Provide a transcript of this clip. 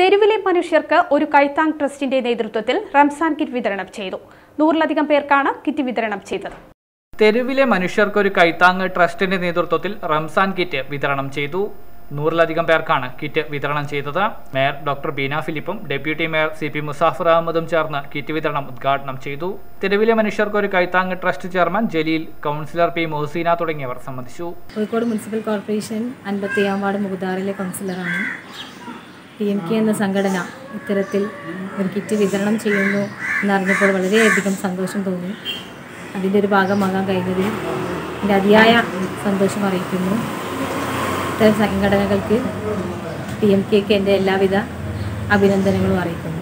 തെരുവിലെ മനുഷ്യർക്ക് ഒരു കൈത്താങ് ട്രസ്റ്റിന്റെ നേതൃത്വത്തിൽ റംസാൻ കിറ്റ് വിതരണം ചെയ്തു നൂറിലധികം പേർക്കാണ് കിറ്റ് വിതരണം ചെയ്തത് തെരുവിലെ മനുഷ്യർക്കൊരു കൈത്താങ് ട്രസ്റ്റിന്റെ നേതൃത്വത്തിൽ റംസാൻ കിറ്റ് വിതരണം ചെയ്തു നൂറിലധികം പേർക്കാണ് കിറ്റ് വിതരണം ചെയ്തത് മേയർ ഡോക്ടർ ബീന ഫിലിപ്പും deputy mayor C P Muzaffar അഹമ്മദും ചേർന്ന് കിറ്റ് വിതരണം ഉദ്ഘാടനം ചെയ്തു തെരുവിലെ മനുഷ്യർക്കൊരു കൈത്താങ് trust chairman Jaleel councillor P Mohseena തുടങ്ങിയവർ സംബന്ധിച്ചു കോഴിക്കോട് മുനിസിപ്പൽ കോർപ്പറേഷൻ അൻപത്തിയാം വാർഡ് മുകുതാറിലെ കൗൺസിലറാണ് പി എം കെ എന്ന സംഘടന ഇത്തരത്തിൽ ഒരു കിറ്റ് വിതരണം ചെയ്യുന്നു എന്നറിഞ്ഞപ്പോൾ വളരെയധികം സന്തോഷം തോന്നി അതിൻ്റെ ഒരു ഭാഗമാകാൻ കഴിഞ്ഞതിൽ എൻ്റെ അതിയായ സന്തോഷം അറിയിക്കുന്നു ഇത്തരം സംഘടനകൾക്ക് പി എം കെക്ക് എൻ്റെ എല്ലാവിധ അഭിനന്ദനങ്ങളും അറിയിക്കുന്നു